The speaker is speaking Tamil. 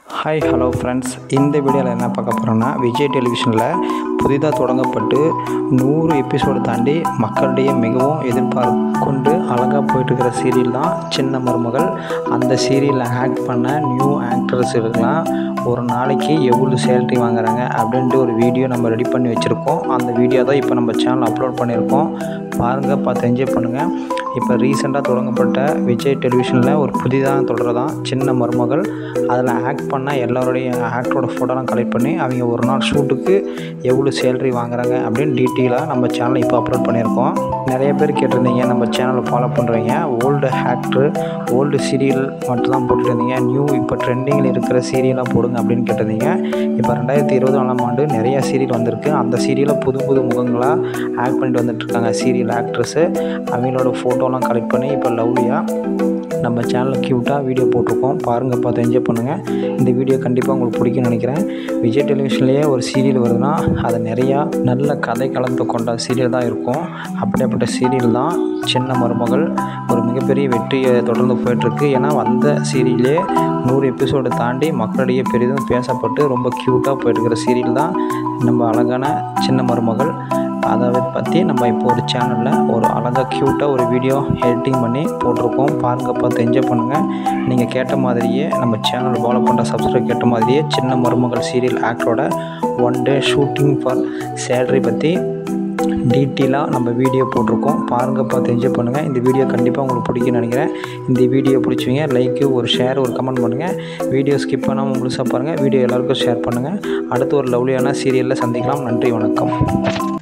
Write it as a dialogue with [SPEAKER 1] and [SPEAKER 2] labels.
[SPEAKER 1] ஹாய் ஹலோ ஃப்ரெண்ட்ஸ் இந்த வீடியோவில் என்ன பார்க்க போகிறோன்னா விஜய் டெலிவிஷனில் புதிதாக தொடங்கப்பட்டு நூறு எபிசோடு தாண்டி மக்களிடையே மிகவும் எதிர்பார்ப்பு கொண்டு அழகாக போயிட்டுருக்கிற சீரியல் தான் சின்ன மருமகள் அந்த சீரியலில் ஆக்ட் பண்ண நியூ ஆக்டர்ஸுக்கெல்லாம் ஒரு நாளைக்கு எவ்வளோ சேலரி வாங்குறாங்க அப்படின்ட்டு ஒரு வீடியோ நம்ம ரெடி பண்ணி வச்சுருக்கோம் அந்த வீடியோ தான் இப்போ நம்ம சேனல் அப்லோட் பண்ணியிருக்கோம் பாருங்கள் பார்த்து என்ஜாய் பண்ணுங்கள் இப்போ ரீசெண்டாக தொடங்கப்பட்ட விஜய் டெலிவிஷனில் ஒரு புதிதாக தொடர்தான் சின்ன மருமகள் அதில் ஆக்ட் பண்ண எல்லாருடைய ஆக்டரோட ஃபோட்டோலாம் கலெக்ட் பண்ணி அவங்க ஒரு நாள் ஷூட்டுக்கு எவ்வளோ சேலரி வாங்குறாங்க அப்படின்னு டீட்டெயிலாக நம்ம சேனலில் இப்போ அப்லோட் பண்ணியிருக்கோம் நிறைய பேர் கேட்டிருந்தீங்க நம்ம சேனலை ஃபாலோ பண்ணுறீங்க ஓல்டு ஆக்டர் ஓல்டு சீரியல் மட்டும் தான் போட்டுருந்தீங்க நியூ இப்போ ட்ரெண்டிங்கில் இருக்கிற சீரியலாக போடுங்க அப்படின்னு கேட்டிருந்தீங்க இப்போ ரெண்டாயிரத்தி இருபது நாலாம் ஆண்டு நிறையா சீரியல் வந்திருக்கு அந்த சீரியலில் புது புது முகங்களாக ஆக்ட் பண்ணிட்டு வந்துட்டுருக்காங்க சீரியல் ஆக்ட்ரஸ்ஸு அவங்களோட ஃபோட்டோலாம் கலெக்ட் பண்ணி இப்போ லவ்லியாக நம்ம சேனலில் க்யூட்டாக வீடியோ போட்டிருக்கோம் பாருங்கள் பார்த்து என்ஜாய் பண்ணுங்கள் இந்த வீடியோ கண்டிப்பாக உங்களுக்கு பிடிக்கும்னு நினைக்கிறேன் விஜய் டெலிவிஷன்லேயே ஒரு சீரியல் வருதுன்னா அது நிறையா நல்ல கதை கலந்து கொண்ட சீரியல் தான் இருக்கும் அப்படிப்பட்ட சீரியல் தான் சின்ன மருமகள் ஒரு மிகப்பெரிய வெற்றியை தொடர்ந்து போயிட்டுருக்கு ஏன்னா வந்த சீரியலே நூறு எபிசோடு தாண்டி மக்களிடையே பெரிதும் பேசப்பட்டு ரொம்ப க்யூட்டாக போயிட்டுருக்கிற சீரியல் தான் நம்ம அழகான சின்ன மருமகள் அதை பற்றி நம்ம இப்போ ஒரு சேனலில் ஒரு அழகாக க்யூட்டாக ஒரு வீடியோ எடிட்டிங் பண்ணி போட்டிருக்கோம் பாருங்கள் பார்த்து என்ஜாய் பண்ணுங்கள் நீங்கள் கேட்ட மாதிரியே நம்ம சேனல் ஃபாலோ பண்ணுற சப்ஸ்கிரைப் கேட்ட மாதிரியே சின்ன மருமகள் சீரியல் ஆக்டரோட one day shooting for salary பற்றி டீட்டெயிலாக நம்ம வீடியோ போட்டிருக்கோம் பாருங்கள் பார்த்து என்ஜாய் பண்ணுங்கள் இந்த வீடியோ கண்டிப்பாக உங்களுக்கு பிடிக்கும்னு நினைக்கிறேன் இந்த வீடியோ பிடிச்சிங்க லைக்கு ஒரு ஷேர் ஒரு கமெண்ட் பண்ணுங்கள் வீடியோ ஸ்கிப் பண்ணாமல் முழுசாக பாருங்கள் வீடியோ எல்லாருக்கும் ஷேர் பண்ணுங்கள் அடுத்து ஒரு லவ்லியான சீரியலில் சந்திக்கலாம் நன்றி வணக்கம்